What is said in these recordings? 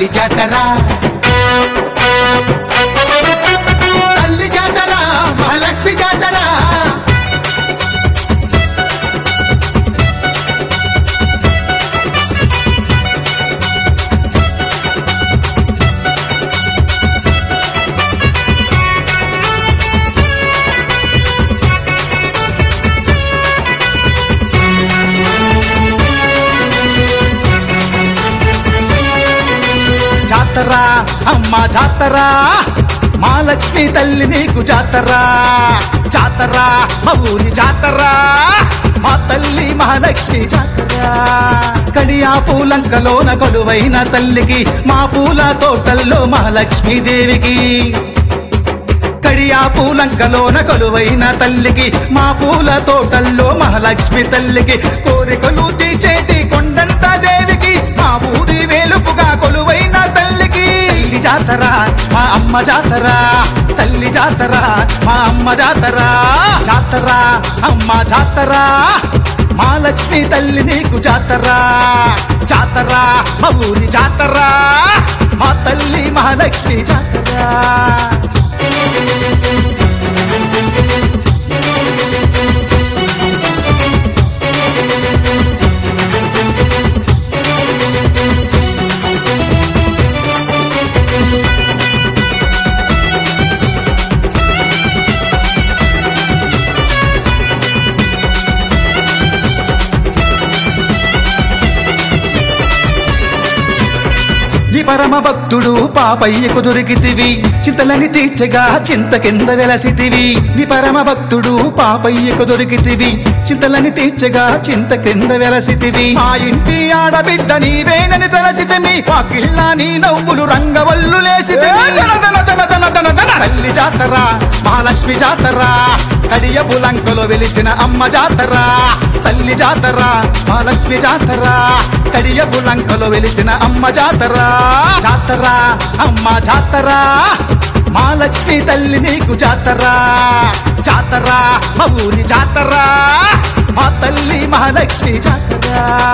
తల్లి జాతర తల్లి జాతర మహాలక్ష్మి జాతర జాతర అమ్మ జాతర మా లక్ష్మి తల్లి నీకు జాతర జాతర మా ఊరి జాతర మా తల్లి మహాలక్ష్మి జాతర కడియా పూలంకలోన కొలువైన తల్లికి మా పూల తోటల్లో మహాలక్ష్మీ దేవికి కడియా పూలంకలోన కొలువైన తల్లికి మా పూల తోటల్లో మహాలక్ష్మి తల్లికి కోరికలు తీచేటి కొండంత దేవికి మా ఊరి వేలుపుగా కొలువైన తల్లికి తల్లి జాతర మా అమ్మ జాతర తల్లి జాతర మా అమ్మ జాతర జాతర అమ్మ జాతర మా లక్ష్మి తల్లి నీకు జాతర జాతర మా ఊరి జాతర మా తల్లి మహాలక్ష్మి జాతర నీ పరమ భక్తుడు పాపయ్యకు దొరికితివి చింతలని తీర్చగా చింత కింద వెలసితివి నీ పరమ భక్తుడు పాపయ్యకు దొరికితివి చింతలని తీర్చగా చింత కింద వెలసితివి మా ఇంటి ఆడబిడ్డ నీవేనని తలచితిమి వాకిళ్ళ నీ నవ్వులు రంగవల్లు లేసితివి తల్లి జాతర మహాలక్ష్మి జాతర కడియ బులంకలో వెలిసిన అమ్మ జాతర తల్లి జాతర మహాలక్ష్మి జాతర కడియ బులంకలో వెలిసిన అమ్మ జాతర జాతర అమ్మ జాతర మా లక్ష్మి తల్లి నీకు జాతర జాతర మా ఊరి జాతర మా తల్లి మహాలక్ష్మి జాతర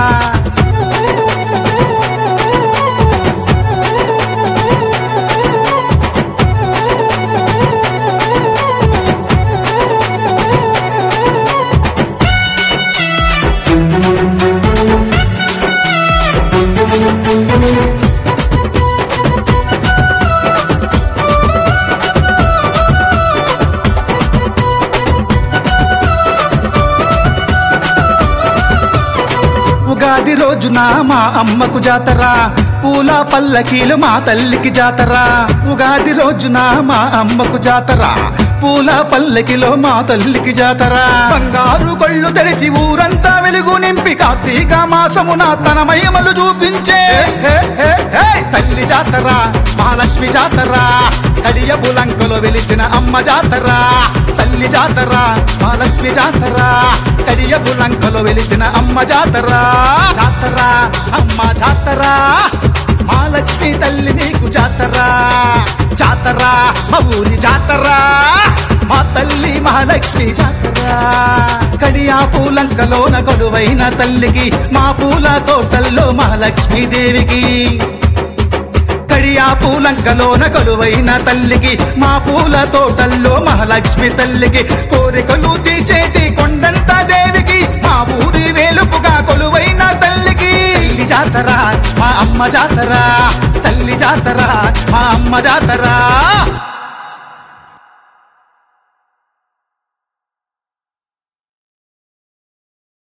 ఉగాది రోజున మా అమ్మకు జాతర పూల పల్లకీలు మా తల్లికి జాతర ఉగాది రోజున మా అమ్మకు జాతర పూల పల్లకిలో మా తల్లికి జాతర బంగారు కళ్ళు తెరిచి ఊరంతా వెలుగు నింపి కార్తీక మాసమున తన మహిమలు చూపించే హే, హే, హే, తల్లి జాతర మహాలక్ష్మి జాతర కడియ పులంకలో వెలిసిన అమ్మ జాతర తల్లి జాతర మహాలక్ష్మి జాతర కడియ పులంకలో వెలిసిన అమ్మ జాతర జాతర అమ్మ జాతర మహాలక్ష్మి తల్లి నీకు జాతర జాతర మా ఊరి జాతర మా తల్లి మహాలక్ష్మి జాతర కడియా పూలంకలోన కొలువైన తల్లికి మా పూల తోటల్లో మహాలక్ష్మీ దేవికి కడియా పూలంకలోన కొలువైన తల్లికి మా పూల తోటల్లో మహాలక్ష్మి తల్లికి కోరికలు తీచేటి కొండంత దేవికి మా ఊరి వేలుపుగా కొలువైన తల్లికి తల్లి జాతర మా అమ్మ జాతర తల్లి జాతర మా అమ్మ జాతర